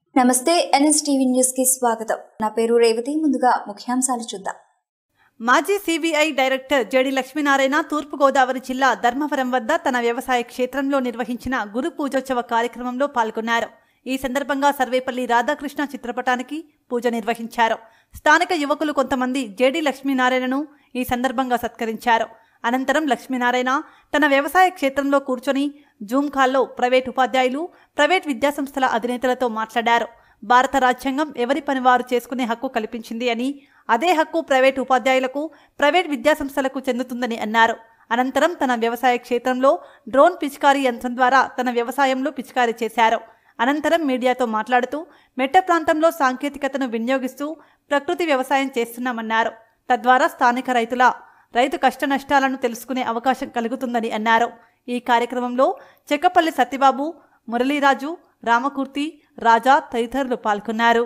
నమస్తే NSTV news కి స్వాగతం నా పేరు రేవతి ముందుగా ముఖ్యాంశాలు చూద్దాం మాజీ సిబిఐ డైరెక్టర్ జెడి లక్ష్మీనారాయణ తూర్పుగోదావరి జిల్లా ధర్మవరం వద్ద తన వ్యవసాయ క్షేత్రంలో నిర్వహించిన గురు పూజోత్సవ కార్యక్రమంలో పాల్గొన్నారు ఈ సందర్భంగా సర్వేపల్లి రాధాకృష్ణ చిత్రపటానికి పూజ నిర్వహించారు స్థానిక యువకులు కొంతమంది జెడి లక్ష్మీనారాయణను ఈ సందర్భంగా సత్కరించారు అనంతరం లక్ష్మీనారాయణ తన వ్యవసాయ క్షేత్రంలో కూర్చొని జూమ్ కాల్లో ప్రైవేట్ ఉపాధ్యాయులు ప్రైవేట్ విద్యాసంస్థల అధినేతలతో మాట్లాడారు భారత రాజ్యాంగం ఎవరి పని వారు చేసుకునే హక్కు కల్పించింది అని అదే హక్కు ప్రైవేట్ ఉపాధ్యాయులకు ప్రైవేట్ విద్యాసంస్థలకు చెందుతుందని అన్నారు అనంతరం తన వ్యవసాయ క్షేత్రంలో డ్రోన్ పిచికారీ యంత్రం ద్వారా తన వ్యవసాయంలో పిచికారీ చేశారు అనంతరం మీడియాతో మాట్లాడుతూ మెట్ట ప్రాంతంలో సాంకేతికతను వినియోగిస్తూ ప్రకృతి వ్యవసాయం చేస్తున్నామన్నారు తద్వారా స్థానిక రైతుల రైతు కష్ట నష్టాలను తెలుసుకునే అవకాశం కలుగుతుందని అన్నారు ఈ కార్యక్రమంలో చెక్కపల్లి సత్యబాబు మురళీరాజు రామకూర్తి రాజా తదితరులు పాల్గొన్నారు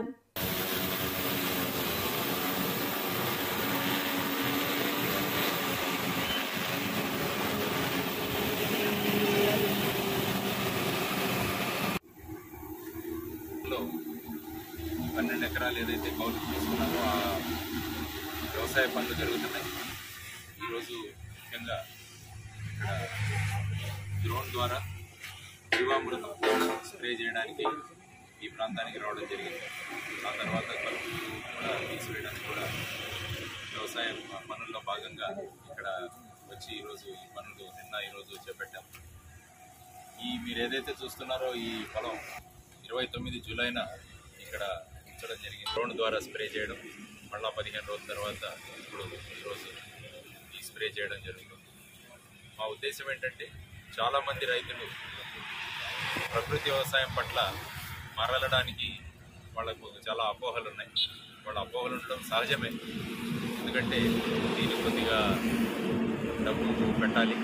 లో పన్నెండు ఎకరాలు ఏదైతే కౌలు తీసుకున్నామో ఆ వ్యవసాయ పనులు జరుగుతున్నాయి ఈరోజు ముఖ్యంగా ఇక్కడ డ్రోన్ ద్వారా జీవామృతం స్ప్రే చేయడానికి ఈ ప్రాంతానికి రావడం జరిగింది ఆ తర్వాత కలుపు కూడా తీసివేయడానికి కూడా వ్యవసాయ పనుల్లో భాగంగా ఇక్కడ వచ్చి ఈరోజు ఈ పనులు నిన్న ఈరోజు చేపట్టాము ఈ మీరు ఏదైతే చూస్తున్నారో ఈ పొలం ఇరవై తొమ్మిది జూలైన ఇక్కడ ఉంచడం జరిగింది డ్రోన్ ద్వారా స్ప్రే చేయడం మళ్ళా పదిహేను రోజుల తర్వాత ఇప్పుడు ఈరోజు ఈ స్ప్రే చేయడం జరుగుతుంది మా ఉద్దేశం ఏంటంటే చాలామంది రైతులు ప్రకృతి వ్యవసాయం పట్ల మరలడానికి వాళ్ళకు చాలా అపోహలు ఉన్నాయి వాళ్ళ అపోహలు ఉండడం సహజమే ఎందుకంటే దీనికి కొద్దిగా డబ్బు పెట్టాలి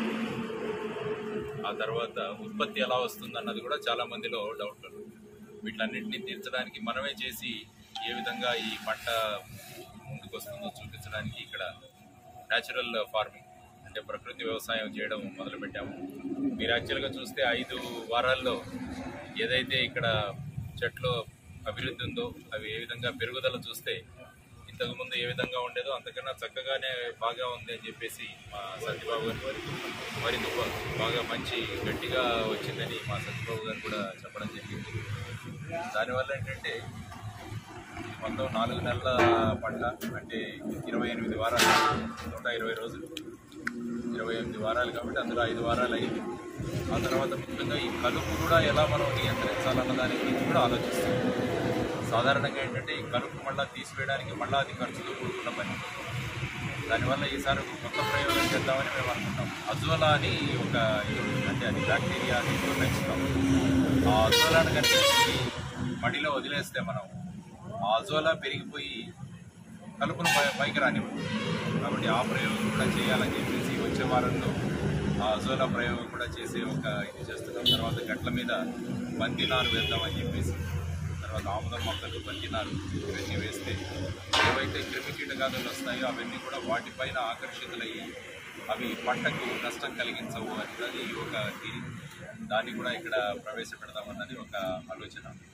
ఆ తర్వాత ఉత్పత్తి ఎలా వస్తుంది అన్నది కూడా చాలా మందిలో డౌట్ వీటన్నిటిని తీర్చడానికి మనమే చేసి ఏ విధంగా ఈ పంట ముందుకు వస్తుందో చూపించడానికి ఇక్కడ న్యాచురల్ ఫార్మింగ్ అంటే ప్రకృతి వ్యవసాయం చేయడం మొదలుపెట్టాము మీరు యాక్చువల్గా చూస్తే ఐదు వారాల్లో ఏదైతే ఇక్కడ చెట్లు అభివృద్ధి ఉందో అవి ఏ విధంగా పెరుగుదల చూస్తే ఇంతకు ముందు ఏ విధంగా ఉండేదో అంతకన్నా చక్కగానే బాగా ఉంది అని చెప్పేసి మా సత్యబాబు గారు మరి బాగా మంచి గట్టిగా వచ్చిందని మా సత్యబాబు గారు కూడా చెప్పడం జరిగింది దానివల్ల ఏంటంటే ఇది మొత్తం నాలుగు నెలల పంట అంటే ఇరవై ఎనిమిది వారాలు నూట ఇరవై రోజులు ఇరవై ఎనిమిది వారాలు కాబట్టి అందులో ఐదు వారాలు అయింది ఆ తర్వాత ముఖ్యంగా ఈ కలుపు కూడా ఎలా మనం నియంత్రించాలన్న దాని గురించి కూడా ఆలోచిస్తాం సాధారణంగా ఏంటంటే ఈ కలుపు మళ్ళీ తీసివేయడానికి మళ్ళీ అది ఖర్చుతో కూడుకున్న పని దానివల్ల ఈసారి ఒక కొత్త ప్రయోగం చేద్దామని మేము అనుకుంటాం అజోలా అని ఒక ఇది ఉంది. అంటే అది బ్యాక్టీరియా అది కూడా పెంచుతాం ఆ అజోలాను కనుక ఈ మడిలో వదిలేస్తే మనం ఆ అజోలా పెరిగిపోయి కలుపును పై పైకి రానివ్వదు కాబట్టి ఆ ప్రయోగం కూడా చేయాలని చెప్పేసి వచ్చే వారంలో ఆ అజోలా ప్రయోగం కూడా చేసే ఒక ఇది చేస్తున్నాం తర్వాత గట్ల మీద బంతినారు వేద్దామని చెప్పేసి తర్వాత ఆముదం మొక్కలు బంతినారు ఇవన్నీ వేస్తే ఏవైతే క్రిమి కీటకాదులు వస్తాయో అవన్నీ కూడా వాటిపైన ఆకర్షితులయ్యి అవి పంటకు నష్టం కలిగించవు అన్నది ఒక థీరీ దాన్ని కూడా ఇక్కడ ప్రవేశపెడదామన్నది ఒక ఆలోచన